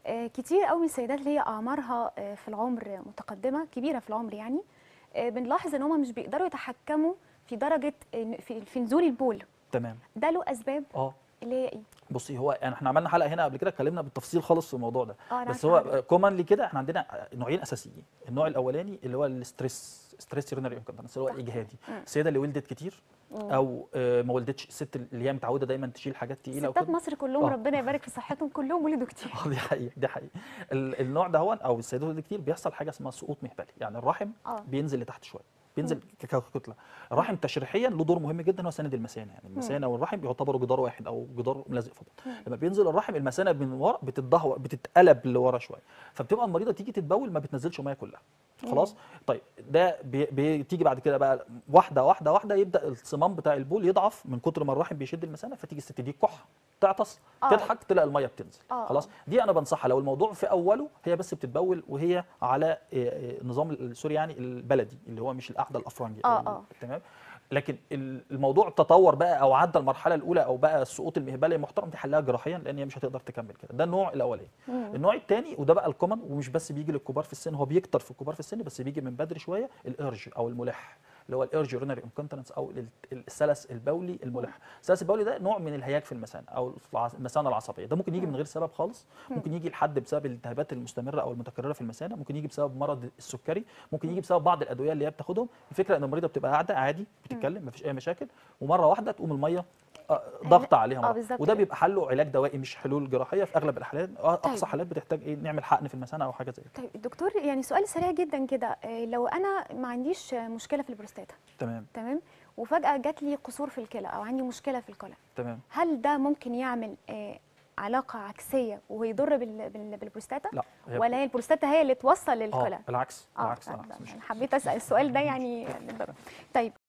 آه، كتير قوي من السيدات اللي هي اعمارها آه، في العمر متقدمه كبيره في العمر يعني آه، بنلاحظ ان هم مش بيقدروا يتحكموا في درجه إن- في في نزول البول تمام ده له اسباب اه اللي هي ايه بصي هو يعني احنا عملنا حلقه هنا قبل كده اتكلمنا بالتفصيل خالص في الموضوع ده اه أنا بس عارفة حضرتك. هو كومنلي كده احنا عندنا نوعين اساسيين النوع الاولاني اللي هو الاستريس ستريس يورينري انكونتنس اللي هو صح. الاجهادي مم. السيده اللي ولدت كتير مم. او آه، ما ولدتش الست اللي هي متعوده دايما تشيل حاجات تقيله ستات وكده مصر كلهم آه. ربنا يبارك في صحتهم كلهم ولدوا كتير اه دي حقيقه دي حقيقه ال- النوع ده هو او السيدات اللي كتير بيحصل حاجه اسمها سقوط مهبلي يعني الرحم اه بينزل لتحت شويه بينزل ك- ك- كتله الرحم تشريحيا له دور مهم جدا هو سند المثانه يعني المثانه والرحم يعتبروا جدار واحد او جدار لازق في بعض مم. لما بينزل الرحم المثانه من ورا بتتدهور بتتقلب لورا شويه فبتبقى المريضه تيجي تتبول ما بتنزلش ميه كلها خلاص طيب ده بي- بتيجي بعد كده بقى واحده واحده واحده يبدا الصمام بتاع البول يضعف من كتر ما الرحم بيشد المثانه فتيجي الست دي كح تعطس آه. تضحك تلاقي الميه بتنزل آه، خلاص دي انا بنصحها لو الموضوع في اوله هي بس بتتبول وهي على إيه، إيه، نظام ال- سوري يعني البلدي اللي هو مش القعده الافرنجي آه، أو ال- آه. تمام لكن ال- الموضوع تطور بقى او عدى المرحله الاولى او بقى السقوط المهبلي محترم دي حلها جراحيا لان هي مش هتقدر تكمل كده ده النوع الاولاني مم. النوع الثاني وده بقى الكومن ومش بس بيجي للكبار في السن هو بيكتر في الكبار في السن بس بيجي من بدري شويه الارج او الملح اللي هو الارج يورينري انكونتنس او ال- السلس البولي الملح السلس البولي ده نوع من الهياج في المثانه او العص- المثانه العصبيه ده ممكن يجي من غير سبب خالص ممكن يجي لحد بسبب الالتهابات المستمره او المتكرره في المثانه ممكن يجي بسبب مرض السكري ممكن يجي بسبب بعض الادويه اللي هي بتاخدهم الفكره ان المريضه بتبقى قاعده عادي بتتكلم مفيش اي مشاكل ومره واحده تقوم الميه آه، ضغط عليها آه، مرة. بالظبط وده كده. بيبقى حله علاج دوائي مش حلول جراحيه في اغلب الحالات آه، اقصى طيب. حالات بتحتاج ايه نعمل حقن في المثانه او حاجه زي كده طيب دكتور يعني سؤال سريع جدا كده آه، لو انا ما عنديش آه، مشكله في البروستاتا تمام تمام وفجاه جات لي قصور في الكلى او عندي مشكله في الكلى تمام هل ده ممكن يعمل آه، علاقه عكسيه ويضر بال- بال- بالبروستاتا لا هي ولا هي البروستاتا هي اللي توصل اه للكلى العكس اه العكس لا، العكس لا، مش أنا حبيت اسال السؤال ده يعني طيب